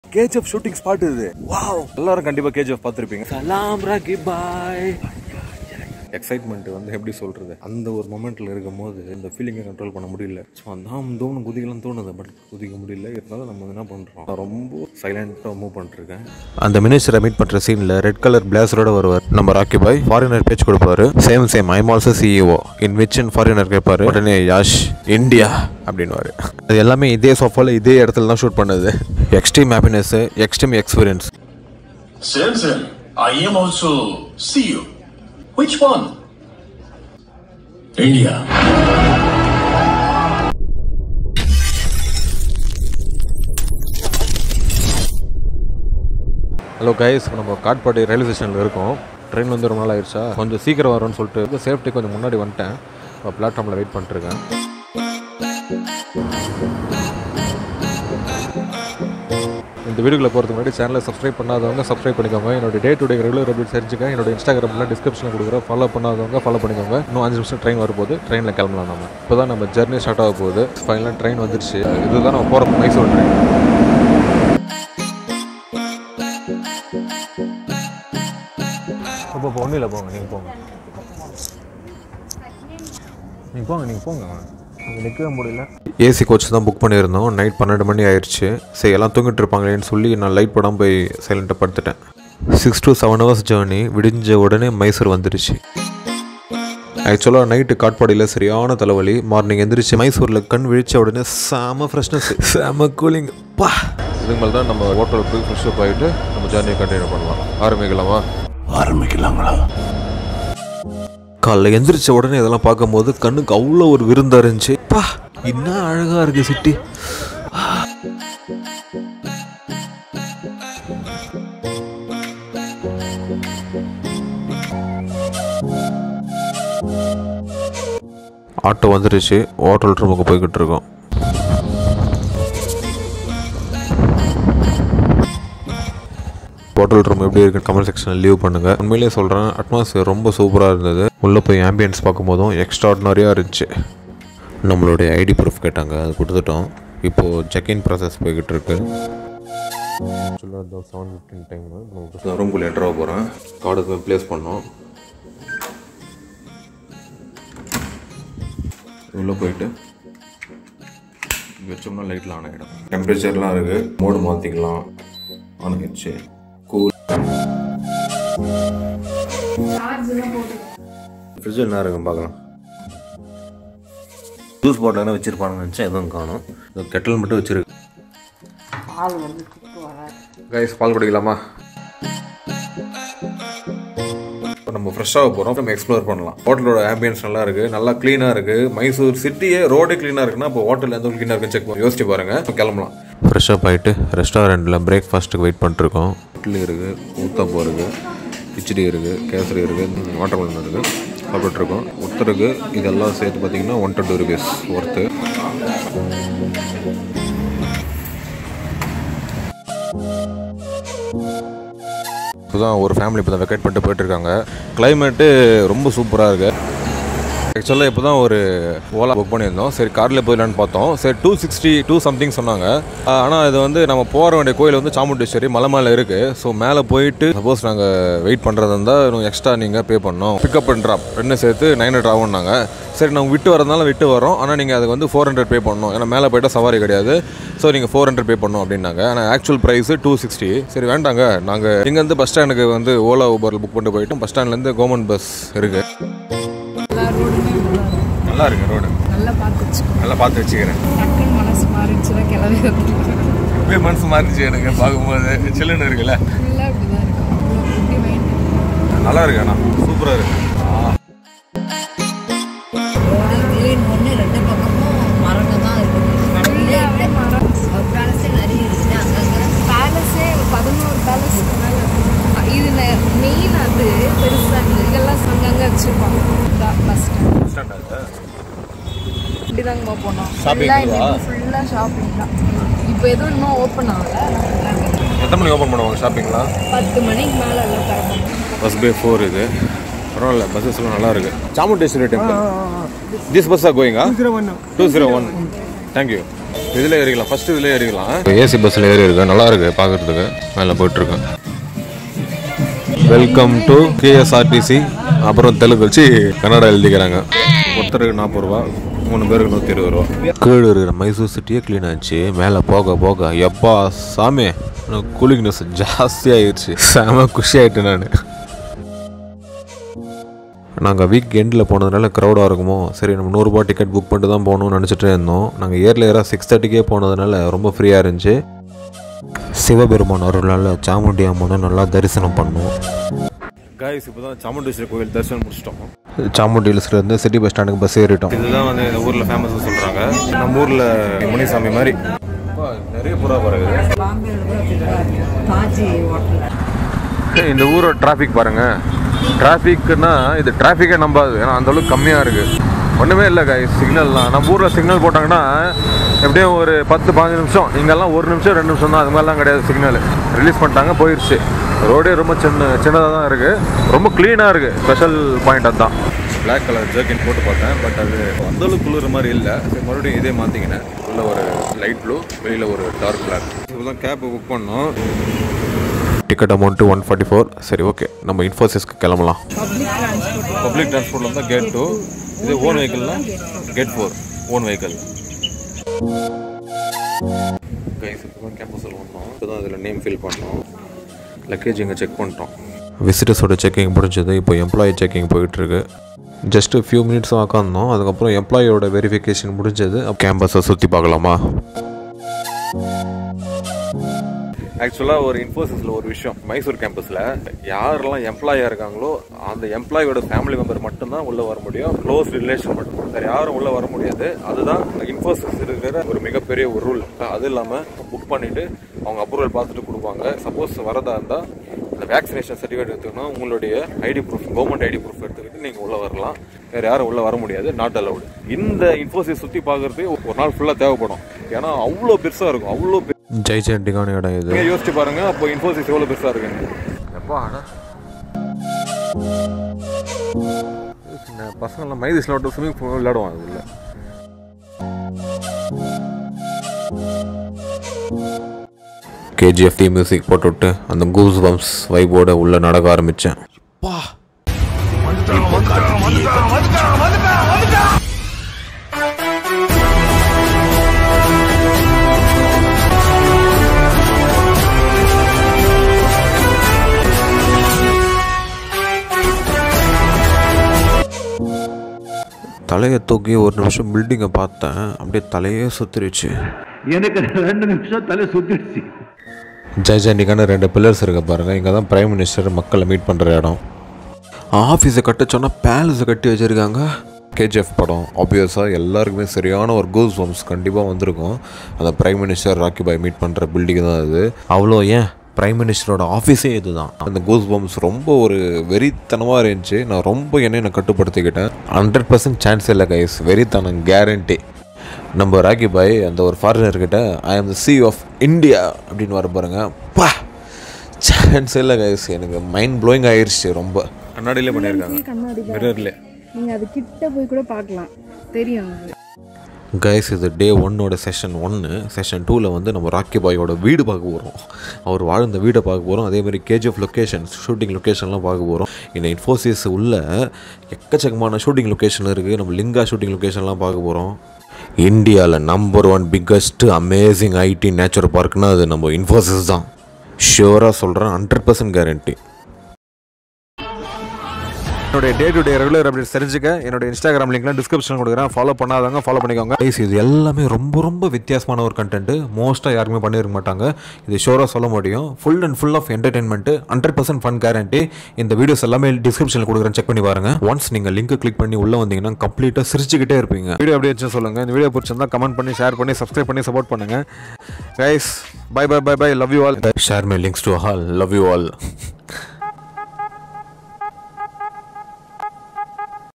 KGF shooting spot இது wow எல்லாரும் கண்டிப்பா கேஜிஎஃப் பார்த்துருப்பீங்க சலாம் ராகி பாய் எக்ஸைட்மெண்ட் வந்து எப்படி சொல்றது அந்த ஒரு மொமெண்ட்ல இருக்கும் போது இந்த ஃபீலிங்கை கண்ட்ரோல் பண்ண முடியல ஸோ அந்த தோணும் குதிக்கலாம் தோணுது பட் குதிக்க முடியல இருந்தாலும் நம்ம என்ன பண்றோம் நான் ரொம்ப சைலண்டாக மூவ் பண்ணிருக்கேன் அந்த மினிஸ்டரை மீட் பண்ற சீன்ல ரெட் கலர் பிளேசரோட வருவார் நம்ம ராக்கி பாய் ஃபாரினர் பேச்சு கொடுப்பாரு same same I'm also CEO in which in foreigner கேட்பாரு உடனே யாஷ் இந்தியா அப்படின்னுவாரு அது எல்லாமே இதே சோஃபால இதே இடத்துல தான் ஷூட் பண்ணது extreme happiness extreme experience Same, same. I am also CEO. Which one? India. Hello guys நம்ம காட்பாடி ரயில்வே ஸ்டேஷனில் இருக்கோம் ட்ரெயின் வந்து ரொம்ப நாள் ஆயிடுச்சா கொஞ்சம் சீக்கிரம் வரும்னு சொல்லிட்டு சேஃப்டி கொஞ்சம் முன்னாடி வந்துட்டேன் இப்போ பிளாட்ஃபார்மில் வெயிட் பண்ணிட்டுருக்கேன் இந்த வீடியோக்குள்ள போகிறதுக்கு முன்னாடி சேனலை சப்ஸ்கிரைப் பண்ணாதவங்க சப்ஸ்கிரைப் பண்ணிக்கோங்க என்னோட day to day regular update தெரிஞ்சுக்க என்னோட இன்ஸ்டாகிராமில் டிஸ்கிரிப்ஷனில் கொடுக்குறேன் ஃபாலோ பண்ணாதவங்க ஃபாலோ பண்ணிக்கோங்க இன்னும் அஞ்சு நிமிஷம் ட்ரெயின் வரப்போகுது ட்ரெயினில் கிளம்பலாம் நம்ம இப்போ தான் நம்ம ஜர்னி ஸ்டார்ட் ஆக போகுது ஃபைனலாக ட்ரெயின் வந்துருச்சு இதுதான் நம்ம போகிற மைசூர் ட்ரெயின் இப்போ ஒன்றும் இல்லை போங்க நீங்கள் போங்க நீங்கள் போங்க நீங்கள் போங்க அங்கே நிற்கவே முடியல ஏசி கோச் தான் புக் பண்ணியிருந்தோம் நைட் பன்னெண்டு மணி ஆயிடுச்சு சரி எல்லாம் தூங்கிட்டு இருப்பாங்களேன்னு சொல்லி நான் லைட் போடாமல் போய் சைலண்ட்டாக படுத்துட்டேன் six to seven hours journey விடிஞ்ச உடனே மைசூர் வந்துருச்சு ஆக்சுவலாக நைட்டு காட்பாடியில் சரியான தலைவலி மார்னிங் எந்திரிச்சு மைசூரில் கண் விழிச்ச உடனே செம ஃப்ரெஷ்னஸ் செம கூலிங் பா இதுக்கு மேலே தான் நம்ம ஹோட்டலுக்கு போய் ஃப்ரெஷ் அப் ஆகிட்டு நம்ம ஜேர்னியை கண்டினியூ பண்ணலாம் ஆரம்பிக்கலாமா ஆரம்பிக்கலாங்களா காலைல எந்திரிச்ச உடனே இதெல்லாம் பார்க்கும்போது கண்ணுக்கு அவ்வளோ ஒரு விருந்தா இருந்துச்சு பா என்ன அழகா இருக்கு சிட்டி ஆட்டோ வந்துருச்சு ஹோட்டல் ரூமுக்கு போய்கிட்டு இருக்கோம் ஹோட்டல் ரூம் எப்படி இருக்குன்னு கமெண்ட் செக்ஷனில் லீவ் பண்ணுங்கள் உண்மையிலேயே சொல்கிறேன் அட்மாஸ்பியர் ரொம்ப சூப்பராக இருந்தது உள்ளே போய் ஆம்பியன்ஸ் பார்க்கும்போதும் எக்ஸ்ட்ராடினரியாக இருந்துச்சு நம்மளுடைய ஐடி ப்ரூஃப் கேட்டாங்க அது கொடுத்துட்டோம் இப்போது செக்இன் ப்ராசஸ் போய்கிட்டு இருக்கு ஆக்சுவலாக செவன் ஃபிஃப்டின் டைம் ரூம்குள்ளே என்ட்ரு ஆக போகிறேன் கார்டுக்கு ப்ளேஸ் பண்ணோம் உள்ளே போயிட்டு வச்சோம்னா லைட்லாம் ஆன் ஆகிடும் டெம்பரேச்சர்லாம் இருக்குது மோடு மாற்றிக்கலாம் ஆன் ஆகிடுச்சு கூல் ஃப்ரிட்ஜ் என்ன இருக்கும் பார்க்கலாம் ஜூஸ் பாட்டில் என்ன வச்சுருப்பாங்கன்னு நினச்சா எதுவும் காணும் இந்த கெட்டல் மட்டும் வச்சிருக்கு கைஸ் பால் குடிக்கலாமா இப்போ நம்ம ஃப்ரெஷ்ஷாக போகிறோம் நம்ம எக்ஸ்ப்ளோர் பண்ணலாம் ஹோட்டலோட ஆம்பியன்ஸ் நல்லா இருக்கு நல்லா க்ளீனாக இருக்கு மைசூர் சிட்டியே ரோடே க்ளீனாக இருக்குன்னா இப்போ ஹோட்டல் எந்த க்ளீனாக இருக்குன்னு செக் பண்ணி யோசிச்சு பாருங்க இப்போ கிளம்பலாம் ஃப்ரெஷ்ஷப் ஆகிட்டு ரெஸ்டாரண்ட்டில் பிரேக்ஃபாஸ்ட்டுக்கு வெயிட் பண்ணிட்டுருக்கோம் இட்லி இருக்குது ஊத்தப்பம் இருக்குது கிச்சடி இருக்குது கேசரி இருக்குது வாட்டர் மெலன் இருக்குது சாப்பிட்டுருக்கோம் ஒருத்தருக்கு இதெல்லாம் சேர்த்து பார்த்தீங்கன்னா ஒன் டுவெண்ட்டி ருபீஸ் ஒர்த்து இப்போதான் ஒரு ஃபேமிலி இப்போ தான் வெக்கேட் பண்ணிட்டு போயிட்டுருக்காங்க கிளைமேட்டு ரொம்ப சூப்பராக இருக்குது ஆக்சுவலாக இப்போ தான் ஒரு ஓலா புக் பண்ணியிருந்தோம் சரி காரில் போயிடலான்னு பார்த்தோம் சரி டூ சிக்ஸ்டி டூ சம்திங் சொன்னாங்க ஆனால் இது வந்து நம்ம போகிற வேண்டிய கோயில் வந்து சாமுண்டேஸ்வரி மலை மேலே இருக்குது ஸோ மேலே போயிட்டு சப்போஸ் நாங்கள் வெயிட் பண்ணுறதா இருந்தால் இன்னும் எக்ஸ்ட்ரா நீங்கள் பே பண்ணோம் பிக்கப் அண்ட் ட்ராப் ரெண்டும் சேர்த்து நைன் ஹண்ட்ரட் ஆகும்னாங்க சரி நாங்கள் விட்டு வரதுனால விட்டு வரோம் ஆனால் நீங்கள் அதுக்கு வந்து ஃபோர் ஹண்ட்ரட் பே பண்ணணும் ஏன்னா மேலே போயிட்டால் சவாரி கிடையாது ஸோ நீங்கள் ஃபோர் ஹண்ட்ரட் பே பண்ணணும் அப்படின்னாங்க ஆனால் ஆக்சுவல் ப்ரைஸு டூ சிக்ஸ்டி சரி வேண்டாங்க நாங்கள் இங்கேருந்து பஸ் ஸ்டாண்டுக்கு வந்து ஓலா ஊபரில் புக் பண்ணிட்டு போயிட்டோம் பஸ் ஸ்டாண்ட்லேருந்து கவர்மெண்ட் பஸ் இருக்குது நல்லா இருக்கு ரோடு நல்லா பார்த்து வச்சுக்கோ நல்லா பார்த்து வச்சுக்கிறேன் டக்குன்னு மனசு மாறிடுச்சுன்னா கிளம்பி வந்துடலாம் இப்பயே மனசு மாறிச்சு எனக்கு பார்க்கும்போது சில்லுன்னு இருக்குல்ல ஃபுல்லாக இப்படி தான் இருக்கும் அவ்வளோ குட்டி மைண்ட் நல்லா இருக்கு அண்ணா சூப்பராக இருக்கு கிளீன் பண்ணி ரெண்டு பக்கமும் மரங்க தான் இருக்குது கடவுளே மரம் ஒரு பேலஸே நிறைய இருக்குது அங்கங்கே பேலஸே பதினோரு பேலஸ்க்கு மேலே இது மெயின் அது பெருசாக இருக்குது இதெல்லாம் அங்கங்கே வச்சுருப்பாங்க பஸ் ஸ்டாண்ட் இப்படி தாங்கம்மா போனோம் Shopping ஃபுல்லாக இதுவா? இன்னைக்கு ஃபுல்லாக ஷாப்பிங் தான் இப்போ எதுவும் இன்னும் ஓப்பன் ஆகல எத்தனை மணிக்கு ஓப்பன் பண்ணுவாங்க ஷாப்பிங்லாம் பத்து மணிக்கு மேலே எல்லாம் திறப்பாங்க பஸ் பே ஃபோர் இது பரவாயில்ல பஸ்ஸஸ் எல்லாம் நல்லா இருக்கு Chamundeshwari temple this bus are கோயிங்கா டூ ஜீரோ ஒன் தேங்க்யூ இதில் ஏறிக்கலாம் ஃபர்ஸ்ட் இதில் ஏறிக்கலாம் ஏசி பஸ்ஸில் ஏறி இருக்கு நல்லா இருக்கு பார்க்கறதுக்கு மேலே போயிட்டு இருக்கேன் வெல்கம் டு கேஎஸ்ஆர்டிசி அப்புறம் தெலுங்கு வச்சு கன்னடா எழுதிக்கிறாங்க ஒருத்தருக்கு நாற்பது ரூபா மூணு பேருக்கு நூற்றி இருபது ரூபா கீழே இருக்கிற மைசூர் சிட்டியே க்ளீன் ஆச்சு மேலே போக போக எப்பா சாமி கூலிங்னஸ் ஜாஸ்தி ஆயிடுச்சு செம குஷி ஆயிட்டேன் நான் நாங்கள் வீக் எண்டில் போனதுனால க்ரௌடாக இருக்குமோ சரி நம்ம நூறுரூபா டிக்கெட் புக் பண்ணிட்டு தான் போகணும்னு நினச்சிட்டே இருந்தோம் நாங்கள் இயர்லியராக சிக்ஸ் தேர்ட்டிக்கே போனதுனால ரொம்ப ஃப்ரீயாக இருந்துச்சு சிவபெருமான் அருளால் சாமுண்டி அம்மனை நல்லா தரிசனம் பண்ணோம் காய்ஸ் இப்போ தான் சாமுண்டேஸ்வரி கோவில் தரிசனம் முடிச்சிட்டோம் சாமுண்டி ஹில்ஸ்லேருந்து சிட்டி பஸ் ஸ்டாண்டுக்கு பஸ் ஏறிட்டோம் இதுதான் வந்து இந்த ஊரில் ஃபேமஸ் சொல்கிறாங்க நம்ம ஊரில் முனிசாமி மாதிரி நிறைய புறா பாருங்க பாம்பேல கூட அப்படிதான் இருக்கு தாஜி ஹோட்டலில் இந்த ஊரோட டிராஃபிக் பாருங்க டிராஃபிக்னா இது டிராஃபிக்கே நம்பாது ஏன்னா அந்த அளவுக்கு கம்மியாக இருக்கு ஒன்றுமே இல்லை கை சிக்னல்லாம் நம்ம ஊரில் சிக்னல் போட்டாங்கன்னா எப்படியும் ஒரு பத்து பாஞ்சு நிமிஷம் இங்கெல்லாம் ஒரு நிமிஷம் ரெண்டு நிமிஷம் தான் அது மாதிரிலாம் கிடையாது சிக்னல் ரிலீஸ் பண்ணிட்டாங்க போயிடுச்சு ரோடே ரொம்ப சின்ன சின்னதாக தான் இருக்குது ரொம்ப க்ளீனாக இருக்குது ஸ்பெஷல் பாயிண்ட் அதுதான் பிளாக் கலர் ஜர்க்கின் போட்டு பார்த்தேன் பட் அது அந்த அளவுக்கு குளிர மாதிரி இல்லை சரி மறுபடியும் இதே மாற்றிக்கினேன் உள்ள ஒரு லைட் ப்ளூ வெளியில் ஒரு டார்க் பிளாக் இப்போ தான் கேப் புக் பண்ணோம் ticket amount one forty four சரி ஓகே நம்ம இன்ஃபோசிஸ்க்கு கிளம்பலாம் பப்ளிக் டிரான்ஸ்போர்ட்ல இருந்தால் கேட் டூ இது ஓன் வெஹிக்கிள்னா gate four own vehicle guys இப்போ தான் கேம்பஸில் வந்தோம் இப்போ தான் இதில் நேம் ஃபில் பண்ணோம் லக்கேஜ் இங்கே செக் பண்ணிட்டோம் விசிட்டர்ஸோட செக்கிங் முடிஞ்சது இப்போ எம்ப்ளாயி செக்கிங் போயிட்டுருக்கு ஜஸ்ட் ஃபியூ மினிட்ஸ் உட்காந்தோம் அதுக்கப்புறம் எம்ப்ளாயோட வெரிஃபிகேஷன் முடிஞ்சது கேம்பஸை சுற்றி பார்க்கலாமா ஆக்சுவலாக ஒரு இன்ஃபோசிஸில் ஒரு விஷயம் மைசூர் கேம்பஸில் யாரெல்லாம் எம்ப்ளாயாக இருக்காங்களோ அந்த எம்ப்ளாயோட ஃபேமிலி மெம்பர் மட்டும்தான் உள்ளே வர முடியும் க்ளோஸ் ரிலேஷன் மட்டும் வேறு யாரும் உள்ளே வர முடியாது அதுதான் இன்ஃபோசிஸ் இருக்கிற ஒரு மிகப்பெரிய ஒரு ரூல் அது இல்லாமல் புக் பண்ணிவிட்டு அவங்க அப்ரூவல் பார்த்துட்டு கொடுப்பாங்க சப்போஸ் வரதா இருந்தால் இந்த வேக்சினேஷன் சர்டிஃபிகேட் எடுத்துக்கணும் உங்களுடைய ID proof government ID proof எடுத்துக்கிட்டு நீங்கள் உள்ளே வரலாம் வேறு யாரும் உள்ளே வர முடியாது நாட் அலவுடு இந்த இன்ஃபோசிஸ் சுற்றி பார்க்குறதுக்கு ஒரு நாள் ஃபுல்லாக தேவைப்படும் ஏன்னா அவ்வளோ பெருசாக இருக்கும் அவ்வளோ பெரிய ஜெய் ஜெயண்டிகான இடம் இது நீங்க யோசிச்சு பாருங்க அப்போ இன்ஃபோசிஸ் எவ்வளவு பெருசா இருக்கு சின்ன பசங்கள்லாம் மைதிஸில் விட்டு ஸ்விம்மிங் பூல் விளையாடுவாங்க உள்ள கேஜிஎஃப் டி மியூசிக் போட்டுவிட்டு அந்த கூஸ் பம்ப்ஸ் வைபோட உள்ள நடக்க ஆரம்பித்தேன் தலையை தூக்கி ஒரு நிமிஷம் பில்டிங்கை பார்த்தேன் அப்படியே தலையே சுத்திருச்சு எனக்கு ரெண்டு நிமிஷம் தலை சுத்திடுச்சு ஜெய் ஜெண்டிக்கான ரெண்டு பில்லர்ஸ் இருக்க பாருங்க இங்கே தான் பிரைம் மினிஸ்டர் மக்களை மீட் பண்ணுற இடம் ஆஃபீஸை கட்ட சொன்னால் பேலஸை கட்டி வச்சுருக்காங்க கேஜிஎஃப் படம் ஆப்வியஸாக எல்லாருக்குமே சரியான ஒரு கூஸ் வம்ஸ் கண்டிப்பாக வந்திருக்கும் அந்த prime minister Rocky Bhai meet பண்ணுற பில்டிங் தான் அது அவ்வளோ ஏன் பிரைம் மினிஸ்டரோட ஆஃபீஸே இதுதான் அந்த கூஸ் பம்ஸ் ரொம்ப ஒரு வெறித்தனமாக இருந்துச்சு நான் ரொம்ப என்னை நான் கட்டுப்படுத்திக்கிட்டேன் ஹண்ட்ரட் பர்சன்ட் சான்ஸ் இல்லை கைஸ் வெறித்தனம் கேரண்டி நம்ம ராக்கி பாய் அந்த ஒரு ஃபாரினர் கிட்ட ஐ ஆம் த சி ஆஃப் இந்தியா அப்படின்னு வர பாருங்க பா சான்ஸ் இல்லை கைஸ் எனக்கு மைண்ட் ப்ளோயிங் ஆயிடுச்சு ரொம்ப கண்ணாடியிலே பண்ணியிருக்காங்க கண்ணாடி மிரர்ல நீங்க அது கிட்ட போய் கூட பார்க்கலாம் தெரியும் அது கைஸ் இது டே ஒன்னோட செஷன் ஒன்று செஷன் டூவில் வந்து நம்ம ராக்கி பாயோட வீடு பார்க்க போகிறோம் அவர் வாழ்ந்த வீடை பார்க்க போகிறோம் அதே மாதிரி கேஜிஎஃப் லொக்கேஷன்ஸ் ஷூட்டிங் லொக்கேஷன்லாம் பார்க்க போகிறோம் இந்த இன்ஃபோசிஸ் உள்ள எக்கச்சக்கமான ஷூட்டிங் லொக்கேஷன் இருக்குது நம்ம லிங்கா ஷூட்டிங் லொக்கேஷன்லாம் பார்க்க போகிறோம் இந்தியாவில் number one biggest amazing IT natural பார்க்னா அது நம்ம இன்ஃபோசிஸ் தான் ஷியோராக சொல்கிறேன் ஹண்ட்ரட் பர்சன்ட் கேரண்டி என்னுடைய day to day regular updates தெரிஞ்சுக்க என்னோட இன்ஸ்டாகிராம் லிங்க்லாம் டிஸ்கிரிப்ஷன் கொடுக்குறேன் ஃபாலோ பண்ணாதவங்க ஃபாலோ பண்ணிக்கோங்க கைஸ் இது எல்லாமே ரொம்ப ரொம்ப வித்தியாசமான ஒரு கண்டென்ட் மோஸ்ட்டாக யாருமே பண்ணியிருக்க மாட்டாங்க இது ஷோராக சொல்ல முடியும் full and full of entertainment hundred percent fun guarantee இந்த வீடியோஸ் எல்லாமே டிஸ்கிரிப்ஷனில் கொடுக்குறேன் செக் பண்ணி பாருங்க ஒன்ஸ் நீங்கள் லிங்க் கிளிக் பண்ணி உள்ளே வந்தீங்கன்னா கம்ப்ளீட்டாக சிரிச்சுக்கிட்டே இருப்பீங்க வீடியோ அப்படியே வச்சு சொல்லுங்கள் இந்த வீடியோ பிடிச்சிருந்தா கமெண்ட் பண்ணி ஷேர் பண்ணி சப்ஸ்கிரைப் பண்ணி சப்போர்ட் பண்ணுங்க guys bye bye bye bye love you all share my links to all love you all